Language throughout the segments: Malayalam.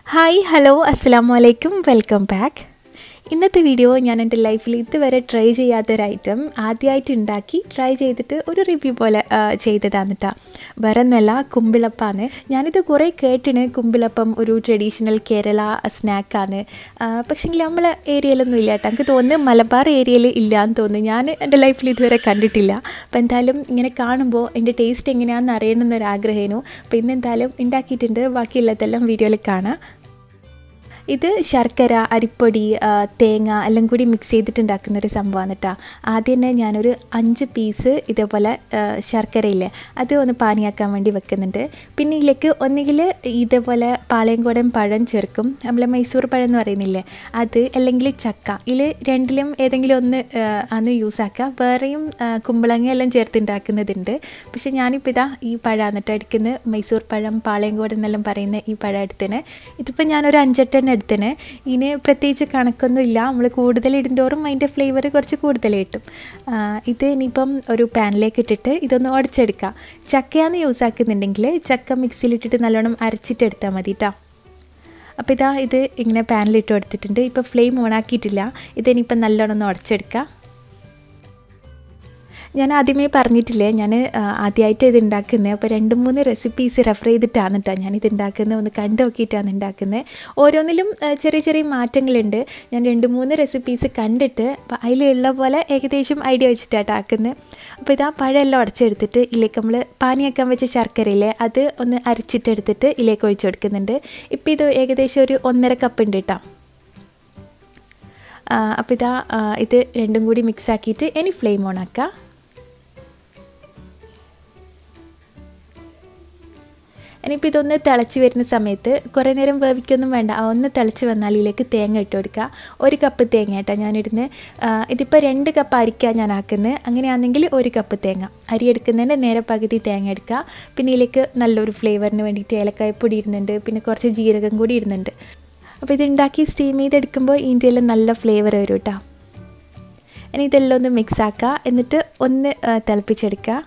ഹായ് ഹലോ അസ്സാം വലൈക്കും വെൽക്കം ബാക്ക് ഇന്നത്തെ വീഡിയോ ഞാൻ എൻ്റെ ലൈഫിൽ ഇതുവരെ ട്രൈ ചെയ്യാത്തൊരു ഐറ്റം ആദ്യമായിട്ട് ഉണ്ടാക്കി ട്രൈ ചെയ്തിട്ട് ഒരു റിവ്യൂ പോലെ ആ, ചെയ്തതാണ് കേട്ടോ വേറെ ഒന്നുമല്ല കുമ്പിളപ്പാണ് ഞാനിത് കുറേ കേട്ടിന് കുമ്പിളപ്പം ഒരു ട്രഡീഷണൽ കേരള സ്നാക്കാണ് പക്ഷേങ്കിൽ നമ്മളെ ഏരിയയിലൊന്നും ഇല്ല കേട്ടോ എനിക്ക് തോന്നുന്നു മലബാർ ഏരിയയിൽ ഇല്ലയെന്ന് തോന്നുന്നു ഞാൻ എൻ്റെ ലൈഫിൽ ഇതുവരെ കണ്ടിട്ടില്ല അപ്പോൾ എന്തായാലും ഇങ്ങനെ കാണുമ്പോൾ എൻ്റെ ടേസ്റ്റ് എങ്ങനെയാണെന്ന് അറിയണമെന്നൊരു ആഗ്രഹമായിരുന്നു അപ്പോൾ ഇന്ന് എന്തായാലും ഉണ്ടാക്കിയിട്ടുണ്ട് ബാക്കിയുള്ളതെല്ലാം വീഡിയോയിൽ കാണാം ഇത് ശർക്കര അരിപ്പൊടി ആ, തേങ്ങ എല്ലാം കൂടി മിക്സ് ചെയ്തിട്ടുണ്ടാക്കുന്ന ഒരു സംഭവമാണ് കേട്ടോ ആദ്യം തന്നെ ഞാനൊരു അഞ്ച് പീസ് ഇതേപോലെ ആ, ശർക്കരയില്ലേ അത് ഒന്ന് പാനിയാക്കാൻ വേണ്ടി വെക്കുന്നുണ്ട് പിന്നെ ഇതിലേക്ക് ഒന്നുകിൽ ഇതേപോലെ പാളയംകോടൻ പഴം ചേർക്കും നമ്മൾ മൈസൂർ പഴം എന്ന് പറയുന്നില്ലേ അത് അല്ലെങ്കിൽ ചക്ക ഇതിൽ രണ്ടിലും ഏതെങ്കിലും ഒന്ന് ആ, ആണ് യൂസ് ആക്കുക വേറെയും ആ, കുമ്പളങ്ങ എല്ലാം ചേർത്തുണ്ടാക്കുന്നതുണ്ട് പക്ഷെ ഞാനിപ്പോൾ ഇതാ ഈ പഴം എന്നിട്ട് എടുക്കുന്നത് മൈസൂർ പഴം പാളയംകോടൻ എന്നെല്ലാം പറയുന്ന ഈ പഴം എടുത്തിന് ഇതിപ്പോൾ ഞാനൊരു അഞ്ചെട്ടെണ്ണം എടുത്തിന് ഇതിന് പ്രത്യേകിച്ച് കണക്കൊന്നും ഇല്ല നമ്മൾ കൂടുതൽ ഇടുന്തോറും അതിൻ്റെ ഫ്ലേവർ കുറച്ച് കൂടുതൽ കിട്ടും ആ, ഇത് ഇനിയിപ്പം ഒരു പാനിലേക്ക് ഇട്ടിട്ട് ഇതൊന്ന് ഉടച്ചെടുക്കുക ചക്കയാണ് യൂസ് ആക്കുന്നുണ്ടെങ്കിൽ ചക്ക മിക്സിയിലിട്ടിട്ട് നല്ലോണം അരച്ചിട്ട് എടുത്താൽ മതി കേട്ടോ അപ്പോൾ ഇതാ ഇത് ഇങ്ങനെ പാനിലിട്ട് കൊടുത്തിട്ടുണ്ട് ഇപ്പോൾ ഫ്ലെയിം ഓൺ ആക്കിയിട്ടില്ല ഇതിനിപ്പം നല്ലോണം ഒന്ന് ഉടച്ചെടുക്കുക ഞാൻ ആദ്യമേ പറഞ്ഞിട്ടില്ലേ ഞാൻ ആദ്യമായിട്ട് ഇത് ഉണ്ടാക്കുന്നത് അപ്പോൾ രണ്ട് മൂന്ന് റെസിപ്പീസ് റെഫർ ചെയ്തിട്ടാണ് കേട്ടോ ഞാൻ ഇത് ഉണ്ടാക്കുന്നത് ഒന്ന് കണ്ടു നോക്കിയിട്ടാണ് ഉണ്ടാക്കുന്നത് ഓരോന്നിലും ആ, ചെറിയ ചെറിയ മാറ്റങ്ങളുണ്ട് ഞാൻ രണ്ട് മൂന്ന് റെസിപ്പീസ് കണ്ടിട്ട് അപ്പോൾ അതിലുള്ള പോലെ ഏകദേശം ഐഡിയ വെച്ചിട്ടാണ് ആക്കുന്നത് അപ്പോൾ ഇതാ പഴമെല്ലാം ഉടച്ചെടുത്തിട്ട് ഇതിലേക്ക് നമ്മൾ പാനിയാക്കാൻ വെച്ച ശർക്കരയില്ലേ അത് ഒന്ന് അരച്ചിട്ടെടുത്തിട്ട് ഇതിലേക്ക് ഒഴിച്ചു കൊടുക്കുന്നുണ്ട് ഇപ്പോൾ ഇത് ഏകദേശം ഒരു ഒന്നര കപ്പ് ഉണ്ട് കേട്ടോ അപ്പോൾ ഇതാ ആ, ഇത് രണ്ടും കൂടി മിക്സ് ആക്കിയിട്ട് ഇനി ഫ്ലെയിം ഓൺ ആക്കുക ഇനിയിപ്പോൾ ഇതൊന്ന് തിളച്ച് വരുന്ന സമയത്ത് കുറേ നേരം വേവിക്കൊന്നും വേണ്ട ആ ഒന്ന് തിളച്ച് വന്നാൽ ഇതിലേക്ക് തേങ്ങ ഇട്ട് കൊടുക്കുക ഒരു കപ്പ് തേങ്ങ കേട്ടോ ഞാനിടുന്നത് ഇതിപ്പോൾ രണ്ട് കപ്പ് അരിക്കാണ് ഞാൻ ആക്കുന്നത് അങ്ങനെയാണെങ്കിൽ ഒരു കപ്പ് തേങ്ങ അരി എടുക്കുന്നതിൻ്റെ നേരെ പകുതി തേങ്ങ എടുക്കുക പിന്നെ ഇതിലേക്ക് നല്ലൊരു ഫ്ലേവറിന് വേണ്ടിയിട്ട് ഏലക്കായപ്പൊടി ഇടുന്നുണ്ട് പിന്നെ കുറച്ച് ജീരകം കൂടി ഇടുന്നുണ്ട് അപ്പോൾ ഇത് ഉണ്ടാക്കി സ്റ്റീം ചെയ്തെടുക്കുമ്പോൾ ഇതിൻ്റെ നല്ല ഫ്ലേവർ വരും കേട്ടോ ഇനി ഇതെല്ലാം ഒന്ന് മിക്സ് ആക്കുക എന്നിട്ട് ഒന്ന് ആ, തിളപ്പിച്ചെടുക്കുക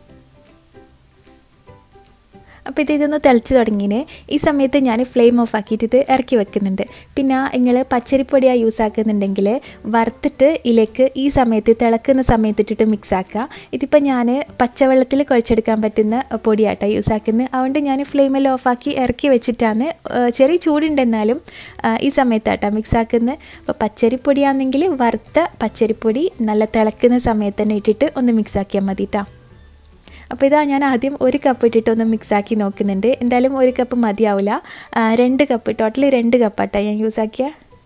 അപ്പോൾ ഇത് ഇതൊന്ന് തിളച്ച് തുടങ്ങിനെ ഈ സമയത്ത് ഞാൻ ഫ്ലെയിം ഓഫ് ആക്കിയിട്ട് ഇത് ഇറക്കി വെക്കുന്നുണ്ട് പിന്നെ നിങ്ങൾ പച്ചരിപ്പൊടിയാണ് യൂസ് ആക്കുന്നുണ്ടെങ്കിൽ വറുത്തിട്ട് ഇതിലേക്ക് ഈ സമയത്ത് തിളക്കുന്ന സമയത്ത് ഇട്ടിട്ട് മിക്സ് ആക്കുക ഇതിപ്പോൾ ഞാൻ പച്ചവെള്ളത്തിൽ കുഴച്ചെടുക്കാൻ പറ്റുന്ന പൊടിയാട്ടോ യൂസ് ആക്കുന്നത് അതുകൊണ്ട് ഞാൻ ഫ്ലെയിമിൽ ഓഫാക്കി ഇറക്കി വെച്ചിട്ടാണ് ആ, ചെറിയ ചൂടുണ്ടെന്നാലും ആ, ഈ സമയത്താട്ടോ മിക്സ് ആക്കുന്നത് അപ്പോൾ പച്ചരിപ്പൊടിയാണെങ്കിൽ വറുത്ത പച്ചരിപ്പൊടി നല്ല തിളക്കുന്ന സമയത്ത് തന്നെ ഇട്ടിട്ട് ഒന്ന് മിക്സ് ആക്കിയാൽ മതി കേട്ടോ അപ്പോൾ ഇതാ ഞാൻ ആദ്യം ഒരു കപ്പ് ഇട്ടിട്ട് ഒന്ന് മിക്സ് ആക്കി നോക്കുന്നുണ്ട് എന്തായാലും ഒരു കപ്പ് മതിയാവില്ല ആ, രണ്ട് കപ്പ് ടോട്ടൽ രണ്ട് കപ്പാട്ടോ ഞാൻ യൂസ് ആക്കിയ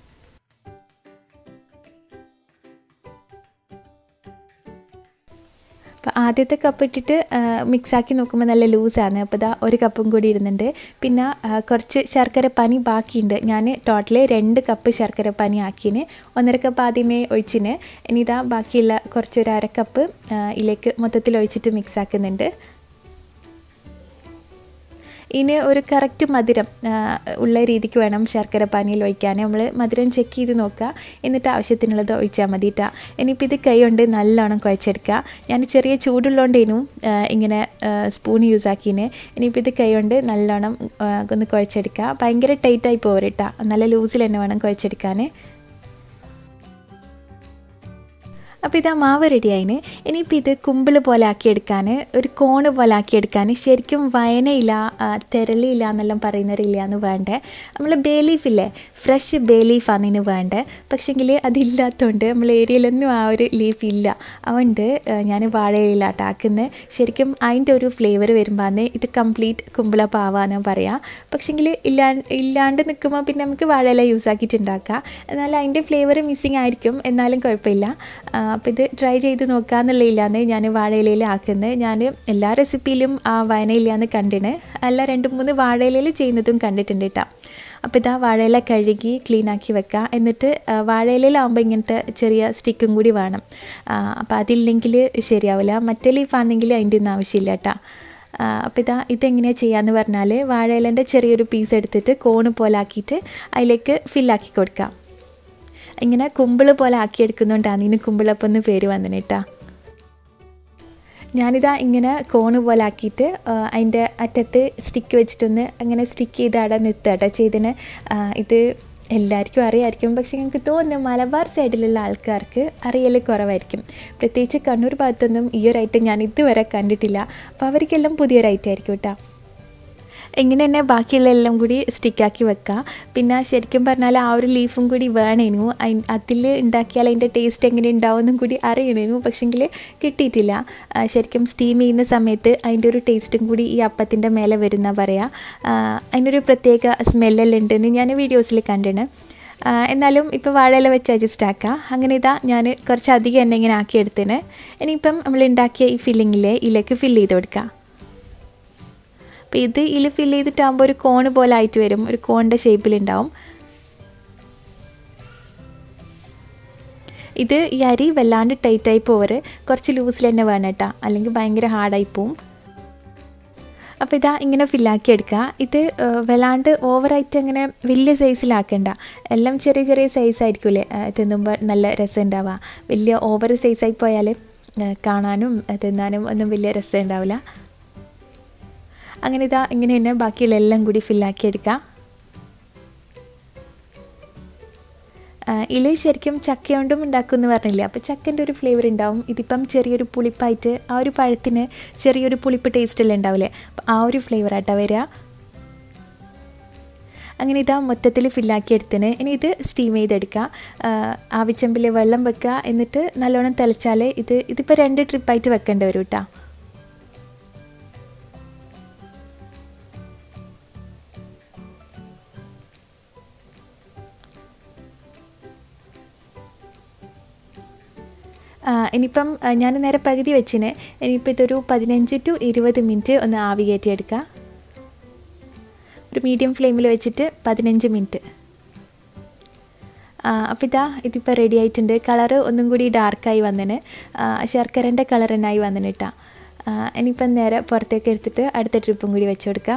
അപ്പോൾ ആദ്യത്തെ കപ്പ് ഇട്ടിട്ട് മിക്സ് ആക്കി നോക്കുമ്പോൾ നല്ല ലൂസാണ് അപ്പോൾ ഇതാ ഒരു കപ്പും കൂടി ഇടുന്നുണ്ട് പിന്നെ ആ, കുറച്ച് ശർക്കര പനി ബാക്കിയുണ്ട് ഞാൻ ടോട്ടൽ രണ്ട് കപ്പ് ശർക്കര പനി ആക്കിന് ഒന്നര കപ്പ് ആദ്യമേ ഒഴിച്ചിന് ഇനി ഇതാ ബാക്കിയുള്ള കുറച്ചൊരു അര കപ്പ് ആ, ഇതിലേക്ക് മൊത്തത്തിൽ ഒഴിച്ചിട്ട് മിക്സ് ആക്കുന്നുണ്ട് ഇനി ഒരു കറക്റ്റ് മധുരം ആ, ഉള്ള രീതിക്ക് വേണം ശർക്കര പാനിയിൽ ഒഴിക്കാൻ നമ്മൾ മധുരം ചെക്ക് ചെയ്ത് നോക്കുക എന്നിട്ട് ആവശ്യത്തിനുള്ളത് ഒഴിച്ചാൽ മതി കേട്ടോ ഇനിയിപ്പോൾ ഇത് കൈ കൊണ്ട് നല്ലോണം കുഴച്ചെടുക്കുക ഞാൻ ചെറിയ ചൂടുള്ളതുകൊണ്ടേനു ഇങ്ങനെ സ്പൂൺ യൂസ് ആക്കിന് ഇനിയിപ്പോൾ ഇത് കൈ കൊണ്ട് നല്ലോണം ആ, ഒന്ന് കുഴച്ചെടുക്കുക ഭയങ്കര ടൈറ്റായി പോരട്ടാ നല്ല ലൂസിൽ തന്നെ വേണം കുഴച്ചെടുക്കാൻ അപ്പോൾ ഇത് ആ മാവ് റെഡിയായിന് ഇനിയിപ്പോൾ ഇത് കുമ്പിൾ പോലെ ആക്കിയെടുക്കാൻ ഒരു കോണ് പോലെ ആക്കിയെടുക്കാൻ ശരിക്കും വയനയില്ല ആ, തിരളിയില്ല എന്നെല്ലാം പറയുന്നവരില്ല എന്ന് വേണ്ടേ നമ്മൾ ബേ ലീഫ് ഇല്ലേ ഫ്രഷ് ബേ ലീഫാണ് ഇതിന് വേണ്ടേ പക്ഷെങ്കിൽ അതില്ലാത്തതുകൊണ്ട് നമ്മൾ ഏരിയയിലൊന്നും ആ ഒരു ലീഫ് ഇല്ല അതുകൊണ്ട് ഞാൻ വാഴയിലാട്ടോ ആക്കുന്നത് ശരിക്കും അതിൻ്റെ ഒരു ഫ്ലേവർ വരുമ്പോൾ ഇത് കംപ്ലീറ്റ് കുമ്പിളപ്പാവാന്ന് പറയാം പക്ഷെങ്കിൽ ഇല്ലാ ഇല്ലാണ്ട് നിൽക്കുമ്പോൾ പിന്നെ നമുക്ക് വാഴയില യൂസ് ആക്കിയിട്ട് ഉണ്ടാക്കാം എന്നാൽ അതിൻ്റെ ഫ്ലേവർ മിസ്സിങ് ആയിരിക്കും എന്നാലും കുഴപ്പമില്ല അപ്പോൾ ഇത് ട്രൈ ചെയ്ത് നോക്കാമെന്നുള്ളതിലാണ് ഞാൻ വാഴയിലയിൽ ആക്കുന്നത് ഞാൻ എല്ലാ റെസിപ്പിയിലും ആ വയനയില്ലാന്ന് കണ്ടിന് അല്ല രണ്ട് മൂന്ന് വാഴയിലയിൽ ചെയ്യുന്നതും കണ്ടിട്ടുണ്ട് കേട്ടോ അപ്പോൾ ഇതാ വാഴയില കഴുകി ക്ലീൻ ആക്കി വെക്കുക എന്നിട്ട് ആ, വാഴയിലയിലാവുമ്പോൾ ഇങ്ങനത്തെ ചെറിയ സ്റ്റിക്കും കൂടി വേണം അപ്പോൾ അതില്ലെങ്കിൽ ശരിയാവില്ല മറ്റേ ലീഫാണെങ്കിൽ അതിൻ്റെ ഒന്നും ആവശ്യമില്ല കേട്ടോ അപ്പോൾ ഇതാ ഇതെങ്ങനെയാണ് ചെയ്യാന്ന് പറഞ്ഞാൽ വാഴയിലൻ്റെ ചെറിയൊരു പീസ് എടുത്തിട്ട് കോണ് പോലെ ആക്കിയിട്ട് അതിലേക്ക് ഫില്ലാക്കി കൊടുക്കാം ഇങ്ങനെ കുമ്പിള് പോലെ ആക്കിയെടുക്കുന്നുണ്ടാണ് ഇതിന് കുമ്പിളപ്പം എന്ന് പേര് വന്നിന് കേട്ടോ ഞാനിതാ ഇങ്ങനെ കോണ് പോലെ ആക്കിയിട്ട് അതിൻ്റെ അറ്റത്ത് സ്റ്റിക്ക് വെച്ചിട്ടൊന്ന് അങ്ങനെ സ്റ്റിക്ക് ചെയ്ത് അവിടെ നിർത്തുക കേട്ടോ ചെയ്തതിന് ഇത് എല്ലാവർക്കും അറിയാമായിരിക്കും പക്ഷേ എനിക്ക് തോന്നുന്നു മലബാർ സൈഡിലുള്ള ആൾക്കാർക്ക് അറിയൽ കുറവായിരിക്കും പ്രത്യേകിച്ച് കണ്ണൂർ ഭാഗത്തൊന്നും ഈ ഒരു ഐറ്റം ഞാൻ ഇതുവരെ കണ്ടിട്ടില്ല അപ്പോൾ അവർക്കെല്ലാം പുതിയൊരു ഐറ്റം ആയിരിക്കും കേട്ടോ ഇങ്ങനെ തന്നെ ബാക്കിയുള്ള എല്ലാം കൂടി സ്റ്റിക്കാക്കി വെക്കുക പിന്നെ ശരിക്കും പറഞ്ഞാൽ ആ ഒരു ലീഫും കൂടി വേണേനു അതിൽ ഉണ്ടാക്കിയാൽ അതിൻ്റെ ടേസ്റ്റ് എങ്ങനെ ഉണ്ടാവുമെന്നും കൂടി അറിയണേനു പക്ഷെങ്കിൽ കിട്ടിയിട്ടില്ല ശരിക്കും സ്റ്റീം ചെയ്യുന്ന സമയത്ത് അതിൻ്റെ ഒരു ടേസ്റ്റും കൂടി ഈ അപ്പത്തിൻ്റെ മേലെ വരുന്ന പറയാം അതിനൊരു പ്രത്യേക സ്മെല്ലെല്ലാം ഉണ്ടെന്ന് ഞാൻ വീഡിയോസിൽ കണ്ടിന് എന്നാലും ഇപ്പോൾ വാഴയില വെച്ച് അഡ്ജസ്റ്റ് ആക്കാം അങ്ങനെ ഇതാ ഞാൻ കുറച്ചധികം എന്നെ ഇങ്ങനെ ആക്കിയെടുത്തിന് ഇനിയിപ്പം നമ്മൾ ഉണ്ടാക്കിയ ഈ ഫില്ലിങ്ങിലെ ഇതിലേക്ക് ഫില്ല് ചെയ്ത് കൊടുക്കുക അപ്പോൾ ഇത് ഇതിൽ ഫില്ല് ചെയ്തിട്ടാകുമ്പോൾ ഒരു കോണ് പോലെ ആയിട്ട് വരും ഒരു കോണിൻ്റെ ഷേപ്പിലുണ്ടാവും ഇത് ഈ അരി വല്ലാണ്ട് ടൈറ്റായി പോവര് കുറച്ച് ലൂസിൽ തന്നെ വേണം കേട്ടോ അല്ലെങ്കിൽ ഭയങ്കര ഹാർഡായി പോവും അപ്പോൾ ഇതാ ഇങ്ങനെ ഫില്ലാക്കി എടുക്കുക ഇത് വല്ലാണ്ട് ഓവറായിട്ട് അങ്ങനെ വലിയ സൈസിലാക്കണ്ട എല്ലാം ചെറിയ ചെറിയ സൈസായിരിക്കില്ലേ തിന്നുമ്പോൾ നല്ല രസം ഉണ്ടാവുക വലിയ ഓവർ സൈസായി പോയാൽ കാണാനും തിന്നാനും ഒന്നും വലിയ രസം ഉണ്ടാവില്ല അങ്ങനെ ഇതാ ഇങ്ങനെ തന്നെ ബാക്കിയുള്ള എല്ലാം കൂടി ഫില്ലാക്കി എടുക്കുക ഇല ശരിക്കും ചക്ക കൊണ്ടും ഉണ്ടാക്കുമെന്ന് പറഞ്ഞില്ലേ അപ്പോൾ ചക്കൻ്റെ ഒരു ഫ്ലേവർ ഉണ്ടാവും ഇതിപ്പം ചെറിയൊരു പുളിപ്പായിട്ട് ആ ഒരു പഴത്തിന് ചെറിയൊരു പുളിപ്പ് ടേസ്റ്റെല്ലാം ഉണ്ടാവില്ലേ അപ്പോൾ ആ ഒരു ഫ്ലേവറായിട്ടാണ് വരിക അങ്ങനെ ഇതാ മൊത്തത്തിൽ ഫില്ലാക്കി എടുത്തിന് ഇനി ഇത് സ്റ്റീം ചെയ്തെടുക്കുക ആവിച്ചമ്പിൽ വെള്ളം വെക്കുക എന്നിട്ട് നല്ലോണം തിളച്ചാൽ ഇത് ഇതിപ്പോൾ രണ്ട് ട്രിപ്പായിട്ട് വെക്കേണ്ടി വരും കേട്ടോ ഇനിയിപ്പം ഞാൻ നേരെ പകുതി വെച്ചിന് ഇനിയിപ്പോൾ ഇതൊരു പതിനഞ്ച് ടു ഇരുപത് മിനിറ്റ് ഒന്ന് ആവി കയറ്റിയെടുക്കുക ഒരു മീഡിയം ഫ്ലെയിമിൽ വെച്ചിട്ട് പതിനഞ്ച് മിനിറ്റ് അപ്പോൾ ഇതാ ഇതിപ്പോൾ റെഡി ആയിട്ടുണ്ട് കളറ് ഒന്നും കൂടി ഡാർക്കായി വന്നിന് ശർക്കരൻ്റെ കളർ തന്നെയായി വന്നിന് കേട്ടോ ഇനിയിപ്പം നേരെ പുറത്തേക്ക് എടുത്തിട്ട് അടുത്ത ട്രിപ്പും കൂടി വെച്ച് കൊടുക്കുക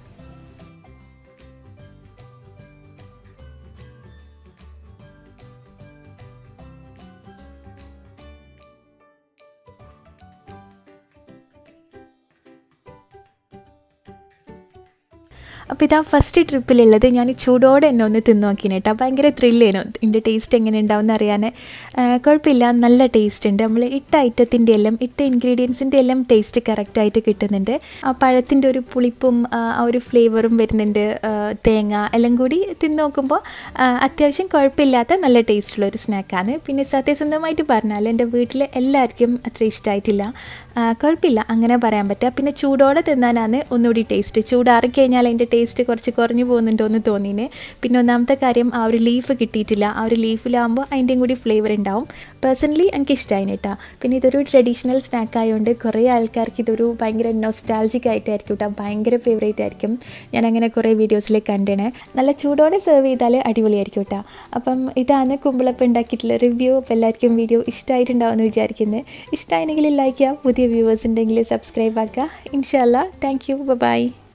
അപ്പോൾ ഇതാ ഫസ്റ്റ് ട്രിപ്പിലുള്ളത് ഞാൻ ചൂടോടെ എന്നെ ഒന്ന് തിന്നു നോക്കിന് കേട്ടോ ഭയങ്കര ത്രില്ലേനു ഇതിൻ്റെ ടേസ്റ്റ് എങ്ങനെ ഉണ്ടാവും അറിയാൻ കുഴപ്പമില്ല നല്ല ടേസ്റ്റ് ഉണ്ട് നമ്മൾ ഇട്ട ഐറ്റത്തിൻ്റെ എല്ലാം ഇട്ട ഇൻഗ്രീഡിയൻസിൻ്റെ എല്ലാം ടേസ്റ്റ് കറക്റ്റായിട്ട് കിട്ടുന്നുണ്ട് ആ പഴത്തിൻ്റെ ഒരു പുളിപ്പും ആ ഒരു ഫ്ലേവറും വരുന്നുണ്ട് തേങ്ങ എല്ലാം കൂടി തിന്നു നോക്കുമ്പോൾ അത്യാവശ്യം കുഴപ്പമില്ലാത്ത നല്ല ടേസ്റ്റുള്ള ഒരു സ്നാക്കാണ് പിന്നെ സത്യസന്ധമായിട്ട് പറഞ്ഞാൽ എൻ്റെ വീട്ടിൽ എല്ലാവർക്കും അത്ര ഇഷ്ടമായിട്ടില്ല കുഴപ്പമില്ല അങ്ങനെ പറയാൻ പറ്റുക പിന്നെ ചൂടോടെ തിന്നാനാണ് ഒന്നുകൂടി ടേസ്റ്റ് ചൂടാറി കഴിഞ്ഞാൽ അതിൻ്റെ ടേസ്റ്റ് കുറച്ച് കുറഞ്ഞു പോകുന്നുണ്ടോ എന്ന് തോന്നിന് പിന്നെ ഒന്നാമത്തെ കാര്യം ആ ഒരു ലീഫ് കിട്ടിയിട്ടില്ല ആ ഒരു ലീഫിലാകുമ്പോൾ അതിൻ്റെയും കൂടി ഫ്ലേവർ ഉണ്ടാവും പേഴ്സണലി എനിക്ക് ഇഷ്ടമായി കേട്ടോ പിന്നെ ഇതൊരു ട്രഡീഷണൽ സ്നാക്ക് ആയതുകൊണ്ട് കുറേ ആൾക്കാർക്ക് ഇതൊരു ഭയങ്കര നൊസ്റ്റാൾജിക് ആയിട്ടായിരിക്കും കേട്ടോ ഭയങ്കര ഫേവറേറ്റ് ആയിരിക്കും ഞാൻ അങ്ങനെ കുറേ വീഡിയോസിൽ കണ്ടേനെ നല്ല ചൂടോടെ സെർവ് ചെയ്താൽ അടിപൊളിയായിരിക്കും കേട്ടോ അപ്പം ഇതാണ് കുമ്പിളപ്പം ഉണ്ടാക്കിയിട്ടുള്ള റിവ്യൂ അപ്പോൾ എല്ലാവർക്കും വീഡിയോ ഇഷ്ടമായിട്ടുണ്ടാവുമെന്ന് വിചാരിക്കുന്നത് ഇഷ്ടമായെങ്കിൽ ലൈക്ക് ചെയ്യുക പുതിയ വ്യൂവേഴ്സ് ഉണ്ടെങ്കിൽ സബ്സ്ക്രൈബ് ആക്കുക ഇൻഷാല്ല താങ്ക് യു ബൈ